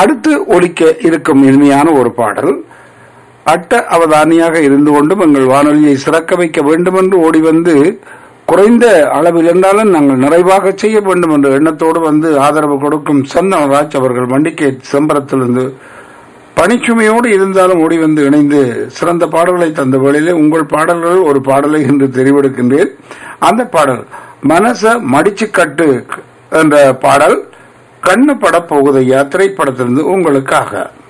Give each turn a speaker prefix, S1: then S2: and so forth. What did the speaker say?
S1: அடுத்து ஒலிக்க இருக்கும் இனிமையான ஒரு பாடல் அட்ட அவதானியாக இருந்து கொண்டும் எங்கள் வானொலியை சிறக்க வைக்க வேண்டும் என்று ஓடி வந்து குறைந்த அளவில் இருந்தாலும் நாங்கள் நிறைவாக செய்ய வேண்டும் என்ற எண்ணத்தோடு வந்து ஆதரவு கொடுக்கும் சந்தனராஜ் அவர்கள் மண்டிக்கை செம்பரத்திலிருந்து பணிச்சுமையோடு இருந்தாலும் ஓடி வந்து இணைந்து சிறந்த பாடல்களை தந்த வேளையிலே உங்கள் பாடல்கள் ஒரு பாடலை இன்று தெரிவெடுக்கின்றேன் அந்த பாடல் மனச மடிச்சு கட்டு என்ற பாடல் கண்ணு பட போகுதையா திரைப்படத்திலிருந்து உங்களுக்காக